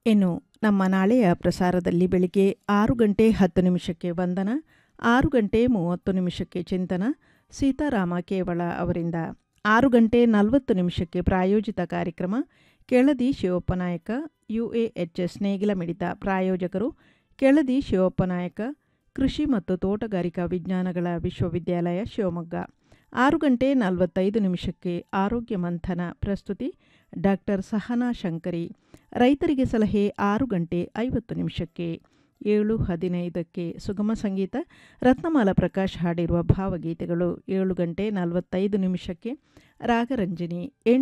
ಇನ್ನು ನಮ್ಮ ನಾಳೆಯ ಪ್ರಸಾರದಲ್ಲಿ ಬೆಳಿಗ್ಗೆ ಆರು ಗಂಟೆ ಹತ್ತು ನಿಮಿಷಕ್ಕೆ ವಂದನ ಆರು ಗಂಟೆ ಮೂವತ್ತು ನಿಮಿಷಕ್ಕೆ ಚಿಂತನ ಸೀತಾರಾಮ ಕೇವಳ ಅವರಿಂದ ಆರು ಗಂಟೆ ನಲವತ್ತು ನಿಮಿಷಕ್ಕೆ ಪ್ರಾಯೋಜಿತ ಕಾರ್ಯಕ್ರಮ ಕೆಳದಿ ಶಿವಪ್ಪನಾಯಕ ಯುಎಎಚ್ಎಸ್ ನೇಗಿಲ ಮಿಡಿತ ಪ್ರಾಯೋಜಕರು ಕೆಳದಿ ಶಿವಪ್ಪನಾಯಕ ಕೃಷಿ ಮತ್ತು ತೋಟಗಾರಿಕಾ ವಿಜ್ಞಾನಗಳ ವಿಶ್ವವಿದ್ಯಾಲಯ ಶಿವಮೊಗ್ಗ ಆರು ಗಂಟೆ ನಲವತ್ತೈದು ನಿಮಿಷಕ್ಕೆ ಆರೋಗ್ಯ ಮಂಥನ ಪ್ರಸ್ತುತಿ ಡಾಕ್ಟರ್ ಸಹನಾ ಶಂಕರಿ ರೈತರಿಗೆ ಸಲಹೆ ಆರು ಗಂಟೆ ಐವತ್ತು ನಿಮಿಷಕ್ಕೆ ಏಳು ಹದಿನೈದಕ್ಕೆ ಸುಗಮ ಸಂಗೀತ ರತ್ನಮಾಲ ಪ್ರಕಾಶ್ ಹಾಡಿರುವ ಭಾವಗೀತೆಗಳು ಏಳು ಗಂಟೆ ನಲವತ್ತೈದು ನಿಮಿಷಕ್ಕೆ ರಾಗರಂಜನಿ